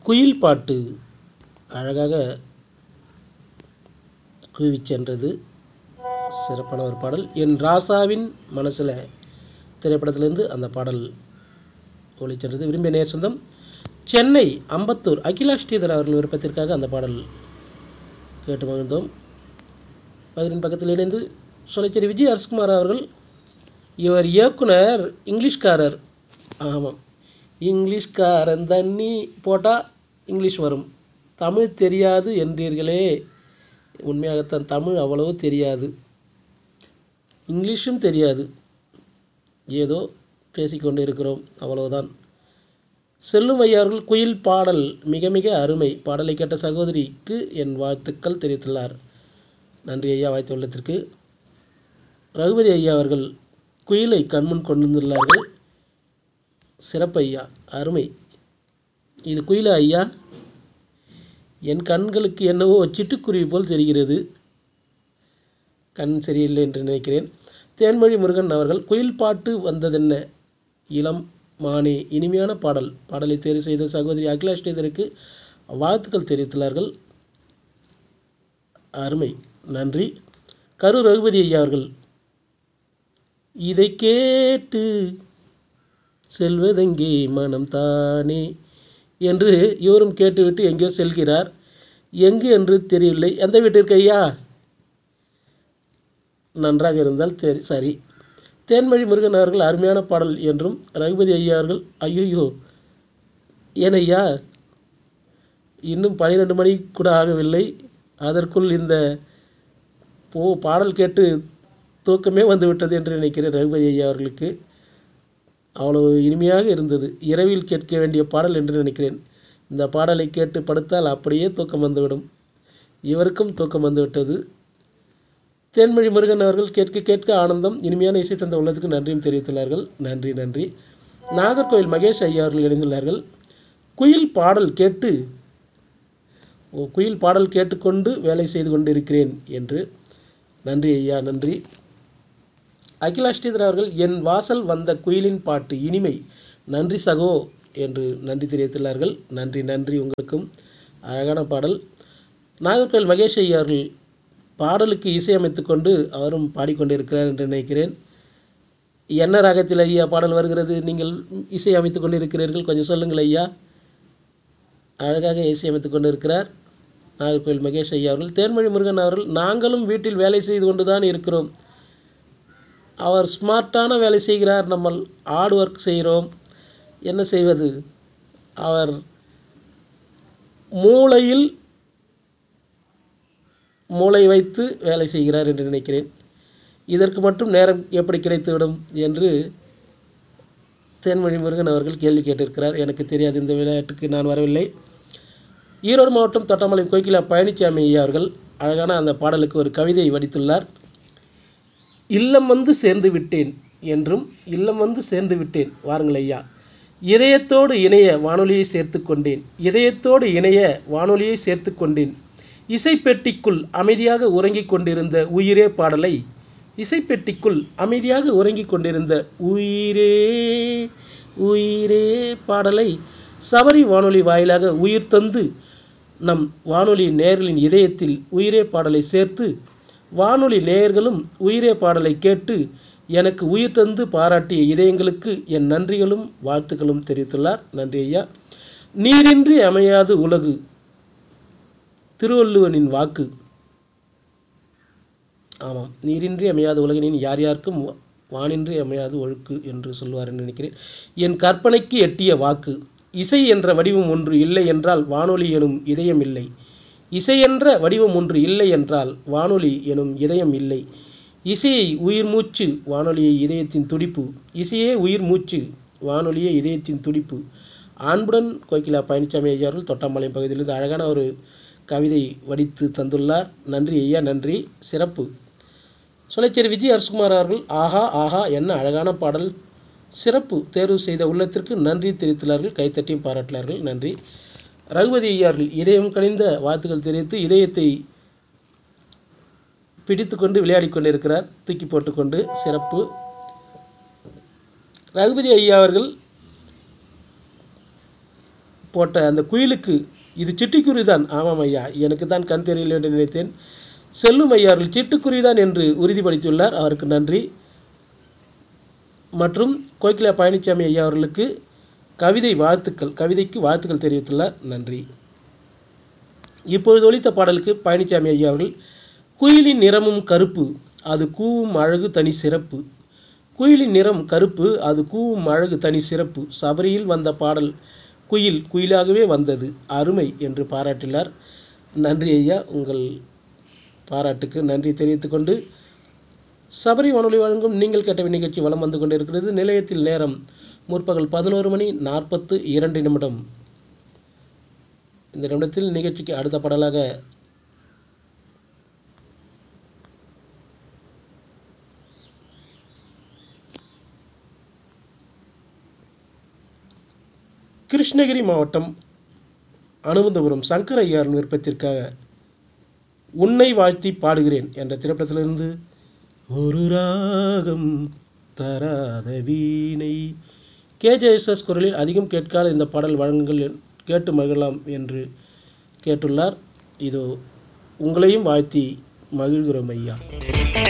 குயில் பாட்டு அழகாக கூவிச் சென்றது சிறப்பான ஒரு பாடல் என் ராசாவின் மனசில் திரைப்படத்திலிருந்து அந்த பாடல் ஒளிச்சென்றது விரும்பிய நேர் சொந்தம் சென்னை அம்பத்தூர் அகிலா ஸ்ரீதர் அவர்கள் விருப்பத்திற்காக அந்த பாடல் கேட்டு மகிழ்ந்தோம் பகிரின் பக்கத்தில் இணைந்து சொலைச்சேரி விஜய் அரசகுமார் அவர்கள் இவர் இயக்குனர் இங்கிலீஷ்காரர் ஆமாம் இங்கிலீஷ்காரன் தண்ணி போட்டால் இங்கிலீஷ் வரும் தமிழ் தெரியாது என்றீர்களே உண்மையாகத்தான் தமிழ் அவ்வளவு தெரியாது இங்கிலீஷும் தெரியாது ஏதோ பேசிக்கொண்டு இருக்கிறோம் அவ்வளவுதான் செல்லும் ஐயார்கள் குயில் பாடல் மிக மிக அருமை பாடலை கேட்ட சகோதரிக்கு என் வாழ்த்துக்கள் தெரிவித்துள்ளார் நன்றி ஐயா வாழ்த்து உள்ளத்திற்கு ரகுபதி ஐயா அவர்கள் குயிலை கண்முன் கொண்டு வந்துள்ளார்கள் சிறப்பு ஐயா அருமை இது குயிலா ஐயா என் கண்களுக்கு என்னவோ சிட்டுக்குருவி போல் தெரிகிறது கண் சரியில்லை என்று நினைக்கிறேன் தேன்மொழி முருகன் அவர்கள் குயில் பாட்டு வந்ததென்ன இளம் மானே இனிமையான பாடல் பாடலை தேர்வு செய்த சகோதரி அகிலா ஸ்ரீதருக்கு வாழ்த்துக்கள் தெரிவித்துள்ளார்கள் அருமை நன்றி கரு ரகுபதி ஐயா அவர்கள் இதை கேட்டு செல்வதெங்கே மனம் தானே என்று இவரும் கேட்டுவிட்டு எங்கேயோ செல்கிறார் எங்கு என்று தெரியவில்லை எந்த வீட்டிற்கு ஐயா நன்றாக இருந்தால் தெரி சரி தேன்மொழி முருகன் அவர்கள் அருமையான பாடல் என்றும் ரகுபதி ஐயா அவர்கள் ஐயோ ஏன் ஐயா இன்னும் பன்னிரெண்டு மணி கூட ஆகவில்லை அதற்குள் இந்த போ பாடல் கேட்டு தூக்கமே வந்து விட்டது என்று நினைக்கிறேன் ரகுபதி ஐயா அவர்களுக்கு அவ்வளவு இனிமையாக இருந்தது இரவில் கேட்க வேண்டிய பாடல் என்று நினைக்கிறேன் இந்த பாடலை கேட்டு படுத்தால் அப்படியே தூக்கம் வந்துவிடும் இவருக்கும் தூக்கம் வந்துவிட்டது தேன்மொழி முருகன் அவர்கள் கேட்க கேட்க ஆனந்தம் இனிமையான இசை தந்த உள்ளதுக்கு நன்றியும் தெரிவித்துள்ளார்கள் நன்றி நன்றி நாகர்கோவில் மகேஷ் ஐயா அவர்கள் இணைந்துள்ளார்கள் குயில் பாடல் கேட்டு ஓ குயில் பாடல் கேட்டுக்கொண்டு வேலை செய்து கொண்டிருக்கிறேன் என்று நன்றி ஐயா நன்றி அகிலா ஸ்ரீதர் அவர்கள் என் வாசல் வந்த குயிலின் பாட்டு இனிமை நன்றி சகோ என்று நன்றி தெரிவித்துள்ளார்கள் நன்றி நன்றி உங்களுக்கும் அழகான பாடல் நாகர்கோவில் மகேஷ் ஐயா அவர்கள் பாடலுக்கு இசையமைத்து கொண்டு அவரும் பாடிக்கொண்டிருக்கிறார் என்று நினைக்கிறேன் என்ன ராகத்தில் ஐயா பாடல் வருகிறது நீங்கள் இசை அமைத்து கொண்டு இருக்கிறீர்கள் கொஞ்சம் சொல்லுங்கள் ஐயா அழகாக இசையமைத்து கொண்டு இருக்கிறார் நாகர்கோவில் மகேஷ் ஐயா அவர்கள் தேன்மொழி முருகன் அவர்கள் நாங்களும் வீட்டில் வேலை செய்து கொண்டு தான் இருக்கிறோம் அவர் ஸ்மார்ட்டான வேலை செய்கிறார் நம்ம ஹார்ட் ஒர்க் செய்கிறோம் என்ன செய்வது அவர் மூளையில் மூளை வைத்து வேலை செய்கிறார் என்று நினைக்கிறேன் இதற்கு மட்டும் நேரம் எப்படி கிடைத்துவிடும் என்று தேன்மொழி முருகன் அவர்கள் கேள்வி கேட்டிருக்கிறார் எனக்கு தெரியாது இந்த விளையாட்டுக்கு நான் வரவில்லை ஈரோடு மாவட்டம் தொட்டமலை கோகிலா பழனிசாமி ஐயா அவர்கள் அழகான அந்த பாடலுக்கு ஒரு கவிதை வடித்துள்ளார் இல்லம் வந்து சேர்ந்து விட்டேன் என்றும் இல்லம் வந்து சேர்ந்து விட்டேன் வாருங்கள் ஐயா இதயத்தோடு இணைய வானொலியை சேர்த்து கொண்டேன் இதயத்தோடு இணைய வானொலியை சேர்த்து கொண்டேன் இசைப்பெட்டிக்குள் அமைதியாக உறங்கிக் கொண்டிருந்த உயிரே பாடலை இசைப்பெட்டிக்குள் அமைதியாக உறங்கிக் கொண்டிருந்த உயிரே உயிரே பாடலை சபரி வானொலி வாயிலாக உயிர் தந்து நம் வானொலி நேயர்களின் இதயத்தில் உயிரே பாடலை சேர்த்து வானொலி நேயர்களும் உயிரே பாடலை கேட்டு எனக்கு உயிர் தந்து பாராட்டிய இதயங்களுக்கு என் நன்றிகளும் வாழ்த்துக்களும் தெரிவித்துள்ளார் நன்றி ஐயா நீரின்றி அமையாது உலகு திருவள்ளுவனின் வாக்கு ஆமாம் நீரின்றி அமையாத உலகினின் யார் யாருக்கும் வானின்றி அமையாது ஒழுக்கு என்று சொல்வார் என்று நினைக்கிறேன் என் கற்பனைக்கு எட்டிய வாக்கு இசை என்ற வடிவம் ஒன்று இல்லை என்றால் வானொலி எனும் இதயம் இல்லை இசை என்ற வடிவம் ஒன்று இல்லை என்றால் வானொலி எனும் இதயம் இல்லை இசையை உயிர் மூச்சு வானொலியை இதயத்தின் துடிப்பு இசையே உயிர் மூச்சு வானொலியே இதயத்தின் துடிப்பு அன்புடன் கோகிலா பழனிசாமி ஐயா அவர்கள் தொட்டாம்பாளையம் பகுதியிலிருந்து அழகான ஒரு கவிதை வடித்து தந்துள்ளார் நன்றி ஐயா நன்றி சிறப்பு சொலைச்சேரி விஜய் அரசுகுமார் அவர்கள் ஆஹா ஆஹா என்ன அழகான பாடல் சிறப்பு தேர்வு செய்த உள்ளத்திற்கு நன்றி தெரிவித்துள்ளார்கள் கைத்தட்டியும் பாராட்டினார்கள் நன்றி ரகுபதி ஐயார்கள் இதயம் கணிந்த வாழ்த்துக்கள் தெரிவித்து இதயத்தை பிடித்து கொண்டு விளையாடி கொண்டிருக்கிறார் தூக்கி போட்டுக்கொண்டு சிறப்பு ரகுபதி ஐயா அவர்கள் போட்ட அந்த குயிலுக்கு இது சிட்டுக்குருவி தான் ஆமாம் ஐயா எனக்கு தான் கண் தெரியல என்று நினைத்தேன் செல்லும் ஐயா அவர்கள் சிட்டுக்குருவி தான் என்று உறுதிப்படுத்தியுள்ளார் அவருக்கு நன்றி மற்றும் கோகிலா பழனிசாமி ஐயா அவர்களுக்கு கவிதை வாழ்த்துக்கள் கவிதைக்கு வாழ்த்துக்கள் தெரிவித்துள்ளார் நன்றி இப்பொழுது ஒலித்த பாடலுக்கு பழனிசாமி ஐயா அவர்கள் குயிலின் நிறமும் கருப்பு அது கூவும் அழகு தனி சிறப்பு குயிலின் நிறம் கருப்பு அது கூவும் அழகு தனி சிறப்பு சபரியில் வந்த பாடல் குயில் குயிலாகவே வந்தது அருமை என்று பாராட்டினார் நன்றி ஐயா உங்கள் பாராட்டுக்கு நன்றி தெரிவித்துக்கொண்டு சபரி வானொலி வழங்கும் நீங்கள் கேட்ட நிகழ்ச்சி வலம் வந்து கொண்டிருக்கிறது நிலையத்தில் நேரம் முற்பகல் பதினோரு மணி நாற்பத்து இரண்டு நிமிடம் இந்த நிமிடத்தில் நிகழ்ச்சிக்கு அடுத்த பாடலாக கிருஷ்ணகிரி மாவட்டம் அனுமந்தபுரம் சங்கர் ஐயாரின் விருப்பத்திற்காக உன்னை வாழ்த்தி பாடுகிறேன் என்ற திரைப்படத்திலிருந்து ஒரு ராகம் தராத வீணை கேஜேஎஸ்எஸ் குரலில் அதிகம் கேட்காத இந்த பாடல் வழங்குங்கள் என்- கேட்டு மகிழலாம் என்று கேட்டுள்ளார் இதோ உங்களையும் வாழ்த்தி மகிழ்கிறோம் ஐயா